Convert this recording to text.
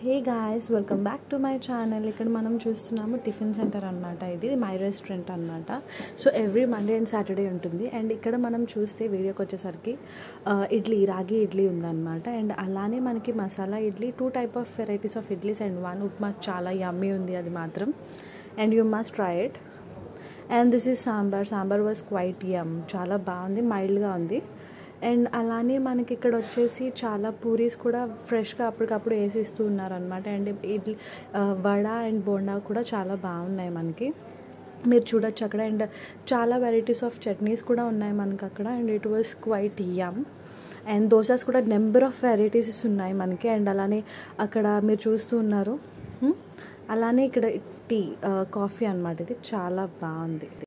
Hey guys welcome back to my channel ఇక్కడ మనం చూస్తున్నాము టిఫిన్ సెంటర్ అనమాట ఇది మై రెస్టారెంట్ అనమాట so every Monday and Saturday ఉంటుంది అండ్ ఇక్కడ మనం చూస్తే వీడియోకి వచ్చేసరికి ఆ, ఇడ్లీ రాగి ఇడ్లీ ఉందన్నమాట అండ్ అలానే మనకి masala idli two type of varieties of idlis and one upma చాలా యమ్మీ ఉంది అది మాత్రం and you must try it and this is sambar sambar was quite yum చాలా బాగుంది మైల్డ్గా ఉంది అండ్ అలానే మనకి ఇక్కడ వచ్చేసి చాలా పూరీస్ కూడా ఫ్రెష్గా అప్పటికప్పుడు వేసి ఇస్తూ ఉన్నారనమాట అండ్ ఇడ్లీ ఆ, వడ అండ్ బోండా కూడా చాలా బాగున్నాయి మనకి మీరు చూడొచ్చు అక్కడ అండ్ చాలా వెరైటీస్ ఆఫ్ చట్నీస్ కూడా ఉన్నాయి మనకి అక్కడ and it was quite yum and dosas కూడా నెంబర్ ఆఫ్ వెరైటీస్ ఉన్నాయి మనకి అండ్ అలానే అక్కడ మీరు చూస్తూ ఉన్నారు హ్మ్? అలానే ఇక్కడ టీ కాఫీ అన్నమాట ఇది చాలా బాగుంది